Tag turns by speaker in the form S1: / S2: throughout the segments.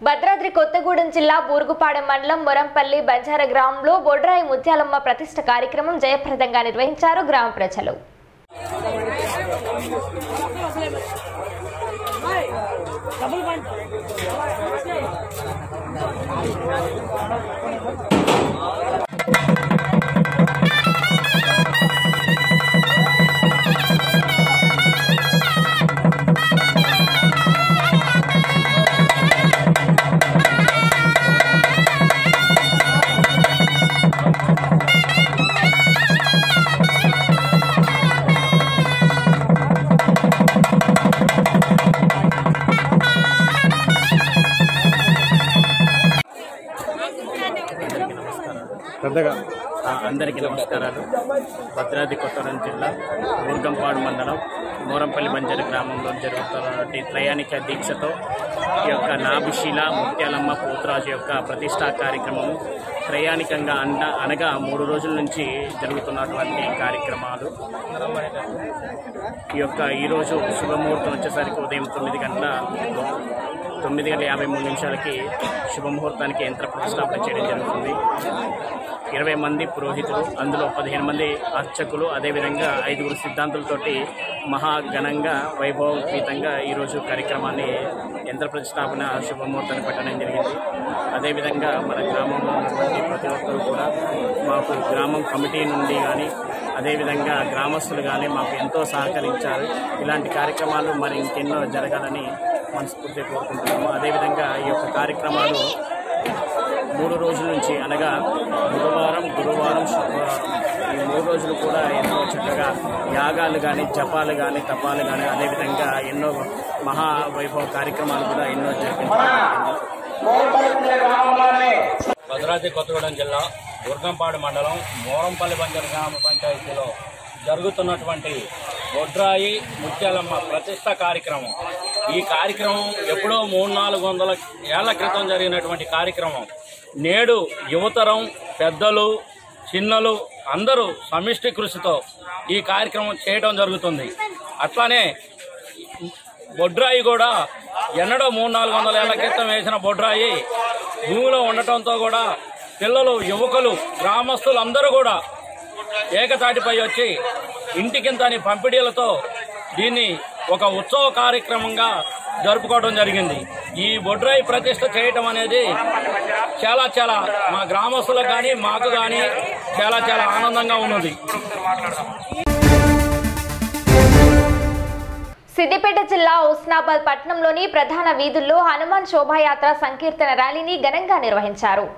S1: భద్రాద్రి కొత్తగూడెం జిల్లా బూరుగుపాడెం మండలం మొరంపల్లి బంజార గ్రామంలో బొడ్రాయి ముత్యాలమ్మ ప్రతిష్ఠ కార్యక్రమం జయప్రదంగా నిర్వహించారు గ్రామ ప్రజలు
S2: పెద్దగా
S3: ఆ, అందరికీ నమస్కారాలు భద్రాద్రి కొత్తగూడెం జిల్లా ఊర్గంపాడు మండలం మోరంపల్లి బంజరు గ్రామంలో జరుగుతున్నటువంటి త్రయాణిక దీక్షతో ఈ యొక్క నాభిశీల ముత్యాలమ్మ పోతురాజు యొక్క ప్రతిష్టా కార్యక్రమం త్రయాణికంగా అండ అనగా మూడు రోజుల నుంచి జరుగుతున్నటువంటి కార్యక్రమాలు ఈ యొక్క ఈరోజు శుభముహూర్తం వచ్చేసరికి ఉదయం తొమ్మిది గంటల తొమ్మిది గంటల యాభై మూడు నిమిషాలకి శుభముహూర్తానికి యంత్ర ప్రతిష్టాపన చేయడం జరుగుతుంది ఇరవై మంది పురోహితులు అందులో పదిహేను మంది అర్చకులు అదేవిధంగా ఐదుగురు సిద్ధాంతులతోటి మహా ఘనంగా వైభవపీతంగా ఈరోజు కార్యక్రమాన్ని యంత్ర ప్రతిష్టాపన శుభముహూర్తాన్ని పెట్టడం జరిగింది అదేవిధంగా మన గ్రామంలో ఉన్నటువంటి ప్రతి ఒక్కరు కూడా మాకు గ్రామం కమిటీ నుండి కానీ అదేవిధంగా గ్రామస్తులు కానీ మాకు ఎంతో సహకరించారు ఇలాంటి కార్యక్రమాలు మరి ఇంకెన్నో జరగాలని మనస్ఫూర్తిగా కోరుకుంటున్నాము అదేవిధంగా ఈ యొక్క కార్యక్రమాలు మూడు రోజుల నుంచి అనగా బుధవారం గురువారం శుక్రవారం ఈ మూడు రోజులు కూడా ఎన్నో చక్కగా యాగాలు కానీ జపాలు కానీ తపాలు కానీ అదేవిధంగా ఎన్నో మహా వైభవ కార్యక్రమాలు కూడా ఎన్నో జరిపించారు
S4: భద్రాద్రి కొత్తగూడెం జిల్లా దుర్గంపాడు మండలం మోరంపల్లి బంజర్ గ్రామ పంచాయతీలో జరుగుతున్నటువంటి బొడ్రాయి ముత్యాలమ్మ ప్రతిష్ట కార్యక్రమం ఈ కార్యక్రమం ఎప్పుడో మూడు నాలుగు వందల ఏళ్ల క్రితం జరిగినటువంటి కార్యక్రమం నేడు యువతరం పెద్దలు చిన్నలు అందరూ సమిష్టి కృషితో ఈ కార్యక్రమం చేయడం జరుగుతుంది అట్లానే బొడ్రాయి కూడా ఎన్నడో మూడు నాలుగు వందల ఏళ్ల క్రితం వేసిన బొడ్రాయి భూమిలో ఉండటంతో కూడా పిల్లలు యువకులు గ్రామస్తులు అందరూ కూడా ఏకతాటిపై వచ్చి ఇంటికింతని పంపిణీలతో దీన్ని ఒక ఉత్సవ కార్యక్రమంగా జరుపుకోవడం జరిగింది ఈ బొడ్రాయి ప్రతిష్ట చేయటం అనేది చాలా చాలా మా గ్రామస్తులకు కానీ మాకు కానీ చాలా చాలా ఆనందంగా ఉన్నది
S1: సిద్దిపేట జిల్లా ఉస్నాబాద్ పట్టణంలోని ప్రధాన వీధుల్లో హనుమాన్ శోభాయాత్ర సంకీర్తన ర్యాలీని ఘనంగా నిర్వహించారు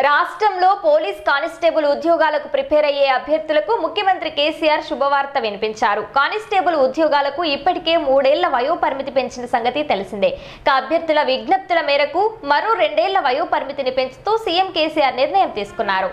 S1: రాష్ట్రంలో పోలీస్ కానిస్టేబుల్ ఉద్యోగాలకు ప్రిపేర్ అయ్యే అభ్యర్థులకు ముఖ్యమంత్రి కేసీఆర్ శుభవార్త వినిపించారు కానిస్టేబుల్ ఉద్యోగాలకు ఇప్పటికే మూడేళ్ల వయో పరిమితి పెంచిన సంగతి తెలిసిందే ఇక అభ్యర్థుల విజ్ఞప్తుల మేరకు మరో రెండేళ్ల వయో పరిమితిని పెంచుతూ సీఎం కేసీఆర్ నిర్ణయం తీసుకున్నారు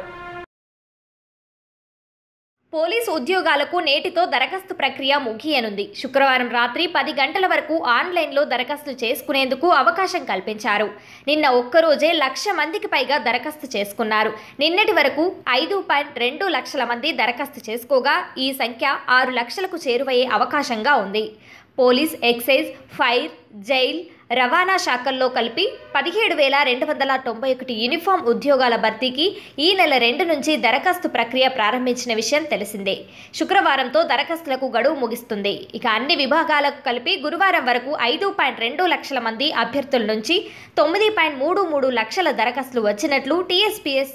S1: పోలీసు ఉద్యోగాలకు నేటితో దరఖాస్తు ప్రక్రియ ముగియనుంది శుక్రవారం రాత్రి పది గంటల వరకు ఆన్లైన్లో దరఖాస్తు చేసుకునేందుకు అవకాశం కల్పించారు నిన్న ఒక్కరోజే లక్ష మందికి పైగా దరఖాస్తు చేసుకున్నారు నిన్నటి వరకు ఐదు పాయింట్ రెండు లక్షల మంది దరఖాస్తు చేసుకోగా ఈ సంఖ్య ఆరు లక్షలకు చేరువయ్యే అవకాశంగా ఉంది పోలీస్ ఎక్సైజ్ ఫైర్ జైల్ రవాణా శాఖల్లో కలిపి పదిహేడు వేల రెండు వందల తొంభై ఒకటి యూనిఫామ్ ఉద్యోగాల భర్తీకి ఈ నెల రెండు నుంచి దరఖాస్తు ప్రక్రియ ప్రారంభించిన విషయం తెలిసిందే శుక్రవారంతో దరఖాస్తులకు గడువు ముగిస్తుంది ఇక అన్ని విభాగాలకు కలిపి గురువారం వరకు ఐదు పాయింట్ రెండు లక్షల మంది అభ్యర్థుల నుంచి తొమ్మిది పాయింట్ మూడు మూడు లక్షల దరఖాస్తులు వచ్చినట్లు టీఎస్పీఎస్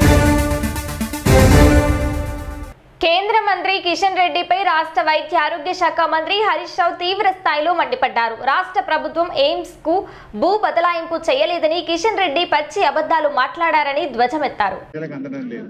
S1: కేంద్ర మంత్రి కిషన్ రెడ్డిపై రాష్ట్ర వైద్య ఆరోగ్య శాఖ మంత్రి హరీష్ రావు తీవ్ర స్థాయిలో మండిపడ్డారు రాష్ట్ర ప్రభుత్వం ఎయిమ్స్ కు భూ బదలాయింపు చేయలేదని కిషన్ రెడ్డి పచ్చి అబద్ధాలు మాట్లాడారని ధ్వజమెత్తారు
S2: ప్రజలకు అందడం లేదు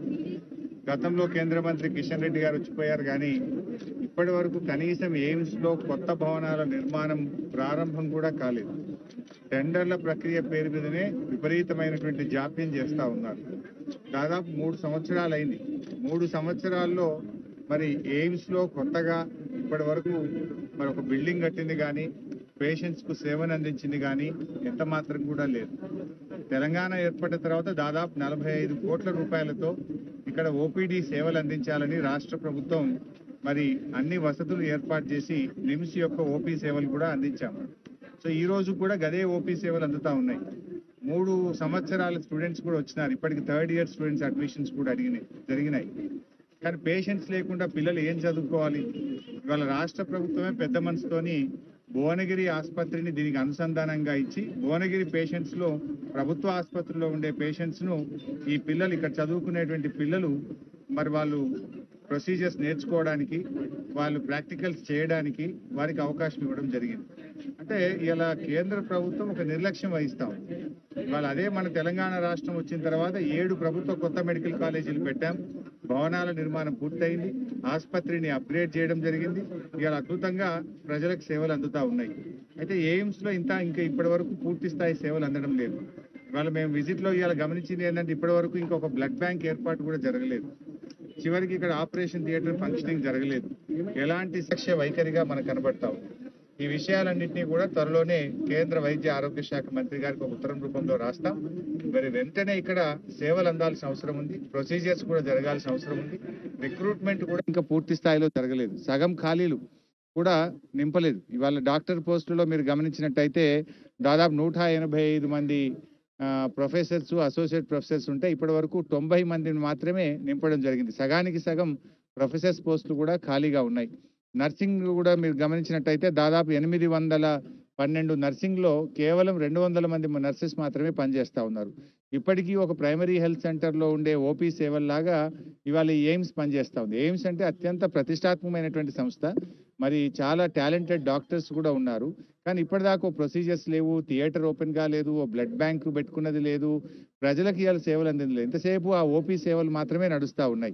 S2: గతంలో కేంద్ర మంత్రి కిషన్ రెడ్డి గారు వచ్చిపోయారు కానీ ఇప్పటి వరకు కనీసం ఎయిమ్స్ లో కొత్త భవనాల నిర్మాణం ప్రారంభం కూడా కాలేదు టెండర్ల ప్రక్రియ పేరు మీదనే విపరీతమైనటువంటి జాప్యం చేస్తా ఉన్నారు దాదాపు మూడు సంవత్సరాలు అయింది మూడు సంవత్సరాల్లో మరి ఎయిమ్స్ లో కొత్తగా ఇప్పటి వరకు మరి ఒక బిల్డింగ్ కట్టింది కానీ పేషెంట్స్ కు సేవను అందించింది కానీ ఎంత మాత్రం కూడా లేదు తెలంగాణ ఏర్పడిన తర్వాత దాదాపు నలభై ఐదు కోట్ల రూపాయలతో ఇక్కడ ఓపీడీ సేవలు అందించాలని రాష్ట్ర ప్రభుత్వం మరి అన్ని వసతులు ఏర్పాటు చేసి నిమ్స్ యొక్క ఓపీ సేవలు కూడా అందించాము సో ఈ రోజు కూడా గదే ఓపీ సేవలు అందుతా ఉన్నాయి మూడు సంవత్సరాల స్టూడెంట్స్ కూడా వచ్చినారు ఇప్పటికి థర్డ్ ఇయర్ స్టూడెంట్స్ అడ్మిషన్స్ కూడా అడిగినాయి జరిగినాయి కానీ పేషెంట్స్ లేకుండా పిల్లలు ఏం చదువుకోవాలి ఇవాళ రాష్ట్ర ప్రభుత్వమే పెద్ద మనసుతోని భువనగిరి ఆసుపత్రిని దీనికి అనుసంధానంగా ఇచ్చి భువనగిరి పేషెంట్స్ లో ప్రభుత్వ ఆసుపత్రిలో ఉండే పేషెంట్స్ ను ఈ పిల్లలు ఇక్కడ చదువుకునేటువంటి పిల్లలు మరి వాళ్ళు ప్రొసీజర్స్ నేర్చుకోవడానికి వాళ్ళు ప్రాక్టికల్స్ చేయడానికి వారికి అవకాశం ఇవ్వడం జరిగింది అంటే ఇలా కేంద్ర ప్రభుత్వం ఒక నిర్లక్ష్యం వహిస్తాం ఇవాళ అదే మన తెలంగాణ రాష్ట్రం వచ్చిన తర్వాత ఏడు ప్రభుత్వ కొత్త మెడికల్ కాలేజీలు పెట్టాం భవనాల నిర్మాణం పూర్తయింది ఆసుపత్రిని అప్గ్రేడ్ చేయడం జరిగింది ఇవాళ అద్భుతంగా ప్రజలకు సేవలు అందుతా ఉన్నాయి అయితే ఎయిమ్స్ లో ఇంత ఇంకా ఇప్పటి వరకు పూర్తి స్థాయి సేవలు అందడం లేదు ఇవాళ మేము విజిట్ లో ఇవాళ గమనించింది ఏంటంటే ఇప్పటి వరకు ఇంకొక బ్లడ్ బ్యాంక్ ఏర్పాటు కూడా జరగలేదు చివరికి ఇక్కడ ఆపరేషన్ థియేటర్ ఫంక్షనింగ్ జరగలేదు ఎలాంటి శిక్ష వైఖరిగా మనకు కనబడతాం ఈ విషయాలన్నింటినీ కూడా త్వరలోనే కేంద్ర వైద్య ఆరోగ్య శాఖ మంత్రి గారికి ఒక ఉత్తరం రూపంలో రాస్తాం మరి వెంటనే ఇక్కడ సేవలు అందాల్సిన అవసరం ఉంది ప్రొసీజర్స్ కూడా జరగాల్సిన అవసరం ఉంది రిక్రూట్మెంట్ కూడా ఇంకా పూర్తి స్థాయిలో జరగలేదు సగం ఖాళీలు కూడా నింపలేదు ఇవాళ డాక్టర్ పోస్టులో మీరు గమనించినట్టయితే దాదాపు నూట ఎనభై ఐదు మంది ప్రొఫెసర్స్ అసోసియేట్ ప్రొఫెసర్స్ ఉంటే ఇప్పటి వరకు తొంభై మందిని మాత్రమే నింపడం జరిగింది సగానికి సగం ప్రొఫెసర్స్ పోస్టులు కూడా ఖాళీగా ఉన్నాయి నర్సింగ్ కూడా మీరు గమనించినట్టయితే దాదాపు ఎనిమిది వందల పన్నెండు నర్సింగ్లో కేవలం రెండు వందల మంది నర్సెస్ మాత్రమే పనిచేస్తూ ఉన్నారు ఇప్పటికీ ఒక ప్రైమరీ హెల్త్ సెంటర్లో ఉండే ఓపీ సేవల్లాగా ఇవాళ ఈ ఎయిమ్స్ పనిచేస్తూ ఉంది ఎయిమ్స్ అంటే అత్యంత ప్రతిష్టాత్మకమైనటువంటి సంస్థ మరి చాలా టాలెంటెడ్ డాక్టర్స్ కూడా ఉన్నారు కానీ ఇప్పటిదాకా ఓ ప్రొసీజర్స్ లేవు థియేటర్ ఓపెన్ కాలేదు ఓ బ్లడ్ బ్యాంక్ పెట్టుకున్నది లేదు ప్రజలకు ఇవాళ సేవలు అందించలేదు ఎంతసేపు ఆ ఓపీ సేవలు మాత్రమే నడుస్తూ ఉన్నాయి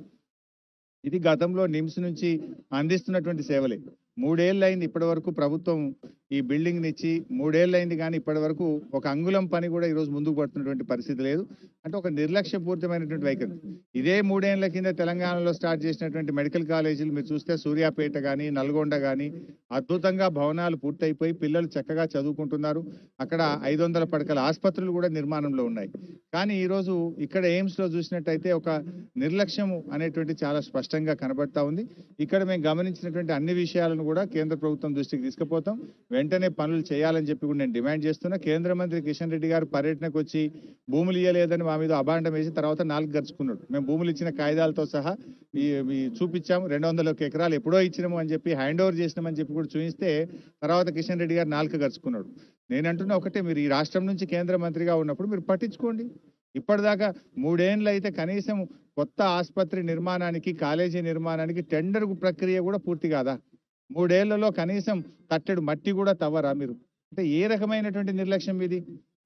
S2: ఇది గతంలో నిమ్స్ నుంచి అందిస్తున్నటువంటి సేవలే మూడేళ్ళు అయింది ఇప్పటి వరకు ప్రభుత్వం ఈ బిల్డింగ్ నిచ్చి మూడేళ్ళు అయింది కానీ ఇప్పటి వరకు ఒక అంగుళం పని కూడా ఈరోజు ముందుకు పడుతున్నటువంటి పరిస్థితి లేదు అంటే ఒక నిర్లక్ష్యపూరితమైనటువంటి వైఖరి ఇదే మూడేళ్ల కింద తెలంగాణలో స్టార్ట్ చేసినటువంటి మెడికల్ కాలేజీలు మీరు చూస్తే సూర్యాపేట కానీ నల్గొండ కానీ అద్భుతంగా భవనాలు పూర్తయిపోయి పిల్లలు చక్కగా చదువుకుంటున్నారు అక్కడ ఐదు వందల పడకల ఆసుపత్రులు కూడా నిర్మాణంలో ఉన్నాయి కానీ ఈరోజు ఇక్కడ ఎయిమ్స్ లో చూసినట్టయితే ఒక నిర్లక్ష్యము అనేటువంటి చాలా స్పష్టంగా కనబడతా ఉంది ఇక్కడ మేము గమనించినటువంటి అన్ని విషయాలను కూడా కేంద్ర ప్రభుత్వం దృష్టికి తీసుకుపోతాం వెంటనే పనులు చేయాలని చెప్పి కూడా నేను డిమాండ్ చేస్తున్నా కేంద్ర మంత్రి కిషన్ రెడ్డి గారు పర్యటనకు వచ్చి భూములు ఇవ్వలేదని మా మీద అభాండం వేసి తర్వాత నాలుగు గరుచుకున్నాడు మేము భూములు ఇచ్చిన కాగితాలతో సహా ఈ ఈ చూపించాము రెండు వందల ఒక ఎకరాలు ఎప్పుడో ఇచ్చినాము అని చెప్పి హ్యాండ్ ఓవర్ చేసినామని చెప్పి కూడా చూపిస్తే తర్వాత కిషన్ రెడ్డి గారు నాలుక గరుచుకున్నాడు నేను అంటున్నా ఒకటే మీరు ఈ రాష్ట్రం నుంచి కేంద్ర మంత్రిగా ఉన్నప్పుడు మీరు పట్టించుకోండి ఇప్పటిదాకా మూడేళ్ళు అయితే కనీసం కొత్త ఆసుపత్రి నిర్మాణానికి కాలేజీ నిర్మాణానికి టెండర్ ప్రక్రియ కూడా పూర్తి కాదా మూడేళ్లలో కనీసం తట్టెడు మట్టి కూడా తవ్వరా మీరు అంటే ఏ రకమైనటువంటి నిర్లక్ష్యం ఇది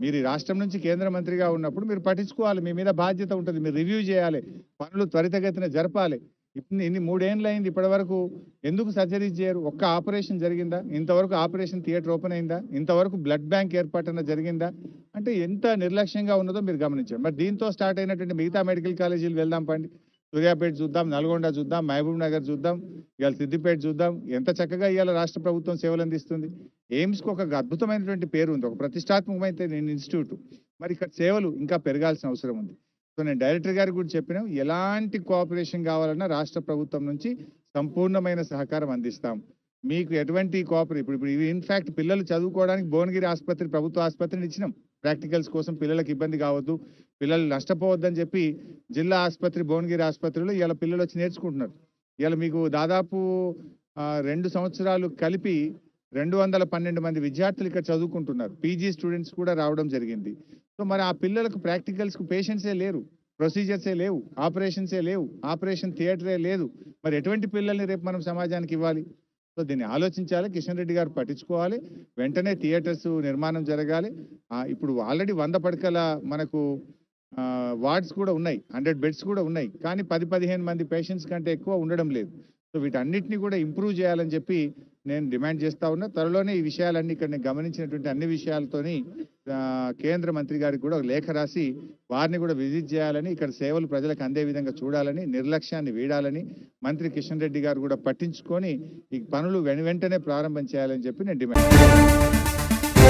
S2: మీరు ఈ రాష్ట్రం నుంచి కేంద్ర మంత్రిగా ఉన్నప్పుడు మీరు పట్టించుకోవాలి మీ మీద బాధ్యత ఉంటుంది మీరు రివ్యూ చేయాలి పనులు త్వరితగతిన జరపాలి ఇప్పుడు ఇన్ని మూడేళ్ళు అయింది ఇప్పటి వరకు ఎందుకు సర్జరీస్ చేయరు ఒక్క ఆపరేషన్ జరిగిందా ఇంతవరకు ఆపరేషన్ థియేటర్ ఓపెన్ అయిందా ఇంతవరకు బ్లడ్ బ్యాంక్ ఏర్పాటన జరిగిందా అంటే ఎంత నిర్లక్ష్యంగా ఉన్నదో మీరు గమనించారు మరి దీంతో స్టార్ట్ అయినటువంటి మిగతా మెడికల్ కాలేజీలు వెళ్దాం పండి సూర్యాపేట చూద్దాం నల్గొండ చూద్దాం మహబూబ్ నగర్ చూద్దాం ఇవాళ సిద్దిపేట చూద్దాం ఎంత చక్కగా ఇవాళ రాష్ట్ర ప్రభుత్వం సేవలు అందిస్తుంది ఎయిమ్స్కి ఒక అద్భుతమైనటువంటి పేరు ఉంది ఒక ప్రతిష్టాత్మకమైన ఇన్స్టిట్యూట్ మరి ఇక్కడ సేవలు ఇంకా పెరగాల్సిన అవసరం ఉంది సో నేను డైరెక్టర్ గారికి కూడా చెప్పినాం ఎలాంటి కోఆపరేషన్ కావాలన్నా రాష్ట్ర ప్రభుత్వం నుంచి సంపూర్ణమైన సహకారం అందిస్తాం మీకు ఎటువంటి కోఆపరేట్ ఇప్పుడు ఇప్పుడు ఇన్ఫాక్ట్ పిల్లలు చదువుకోవడానికి భువనగిరి ఆసుపత్రి ప్రభుత్వ ఆసుపత్రిని ఇచ్చినాం ప్రాక్టికల్స్ కోసం పిల్లలకు ఇబ్బంది కావద్దు పిల్లలు నష్టపోవద్దని చెప్పి జిల్లా ఆసుపత్రి భువనగిరి ఆసుపత్రిలో ఇలా పిల్లలు వచ్చి నేర్చుకుంటున్నారు ఇలా మీకు దాదాపు ఆ, రెండు సంవత్సరాలు కలిపి రెండు వందల పన్నెండు మంది విద్యార్థులు ఇక్కడ చదువుకుంటున్నారు పీజీ స్టూడెంట్స్ కూడా రావడం జరిగింది సో మరి ఆ పిల్లలకు ప్రాక్టికల్స్కు పేషెంట్సే లేరు ప్రొసీజర్సే లేవు ఆపరేషన్సే లేవు ఆపరేషన్ థియేటరే లేదు మరి ఎటువంటి పిల్లల్ని రేపు మనం సమాజానికి ఇవ్వాలి సో దీన్ని ఆలోచించాలి కిషన్ రెడ్డి గారు పట్టించుకోవాలి వెంటనే థియేటర్స్ నిర్మాణం జరగాలి ఆ, ఇప్పుడు ఆల్రెడీ వంద పడకల మనకు వార్డ్స్ కూడా ఉన్నాయి హండ్రెడ్ బెడ్స్ కూడా ఉన్నాయి కానీ పది పదిహేను మంది పేషెంట్స్ కంటే ఎక్కువ ఉండడం లేదు సో వీటన్నిటిని కూడా ఇంప్రూవ్ చేయాలని చెప్పి నేను డిమాండ్ చేస్తా ఉన్నా త్వరలోనే ఈ విషయాలన్నీ ఇక్కడ నేను గమనించినటువంటి అన్ని విషయాలతోని ఆ, కేంద్ర మంత్రి గారికి కూడా ఒక లేఖ రాసి వారిని కూడా విజిట్ చేయాలని ఇక్కడ సేవలు ప్రజలకు అందే విధంగా చూడాలని నిర్లక్ష్యాన్ని వీడాలని మంత్రి కిషన్ రెడ్డి గారు కూడా పట్టించుకొని ఈ పనులు వెను వెంటనే ప్రారంభం చేయాలని చెప్పి నేను డిమాండ్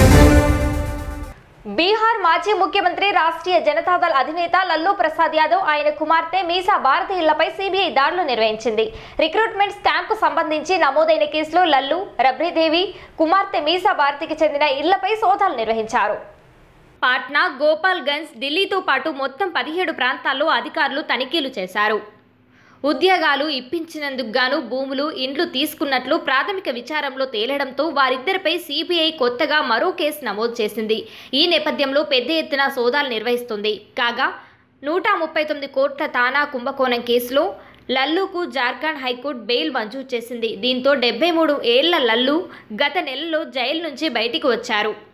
S1: బీహార్ మాజీ ముఖ్యమంత్రి రాష్ట్రీయ జనతాదళ్ అధినేత లల్లూ ప్రసాద్ యాదవ్ ఆయన కుమార్తె మీసా భారతి ఇళ్లపై సిబిఐ దాడులు నిర్వహించింది రిక్రూట్మెంట్ స్కామ్ కు సంబంధించి నమోదైన కేసులో లల్లు రబ్రీదేవి కుమార్తె మీసా భారతికి చెందిన ఇళ్లపై సోదాలు నిర్వహించారు పాట్నా గోపాల్గంజ్ ఢిల్లీతో పాటు మొత్తం పదిహేడు ప్రాంతాల్లో అధికారులు తనిఖీలు చేశారు ఉద్యోగాలు ఇప్పించినందుకు గాను భూములు ఇండ్లు తీసుకున్నట్లు ప్రాథమిక విచారంలో తేలడంతో వారిద్దరిపై సిబిఐ కొత్తగా మరో కేసు నమోదు చేసింది ఈ నేపథ్యంలో పెద్ద ఎత్తున సోదాలు నిర్వహిస్తుంది కాగా నూట ముప్పై తొమ్మిది కోట్ల తానా కుంభకోణం కేసులో లల్లుకు జార్ఖండ్ హైకోర్టు బెయిల్ మంజూరు చేసింది దీంతో డెబ్బై మూడు ఏళ్ల లల్లు గత నెలలో జైలు నుంచి బయటికి వచ్చారు